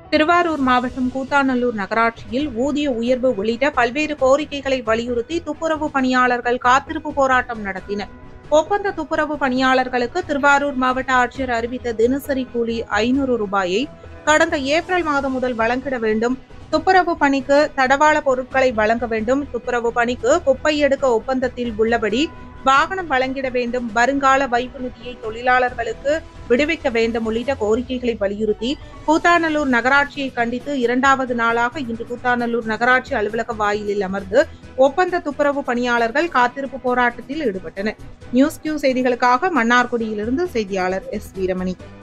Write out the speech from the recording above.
திருவாரூர் மாவட்டம் கூத்தாநல்லூர் நகராட்சியில் ஊதிய உயர்வு உள்ளிட்ட பல்வேறு கோரிக்கைகளை வலியுறுத்தி துப்புரவு பணியாளர்கள் காத்திருப்பு போராட்டம் நடத்தினர் ஒப்பந்த துப்புரவு பணியாளர்களுக்கு திருவாரூர் மாவட்ட ஆட்சியர் அறிவித்த தினசரி கூலி ஐநூறு ரூபாயை கடந்த ஏப்ரல் மாதம் முதல் வழங்கிட வேண்டும் துப்புரவு பணிக்கு தடவாள பொருட்களை வழங்க வேண்டும் துப்புரவு பணிக்கு குப்பை எடுக்க ஒப்பந்தத்தில் உள்ளபடி வாகனம் வழங்கிட வேண்டும் வருங்கால வைப்பு நிதியை தொழிலாளர்களுக்கு விடுவிக்க வேண்டும் உள்ளிட்ட கோரிக்கைகளை வலியுறுத்தி கூத்தாநல்லூர் நகராட்சியை கண்டித்து இரண்டாவது நாளாக இன்று கூத்தாநல்லூர் நகராட்சி அலுவலக வாயிலில் அமர்ந்து ஒப்பந்த துப்புரவு பணியாளர்கள் காத்திருப்பு போராட்டத்தில் ஈடுபட்டனர் நியூஸ் கியூ செய்திகளுக்காக மன்னார்குடியிலிருந்து செய்தியாளர் எஸ் வீரமணி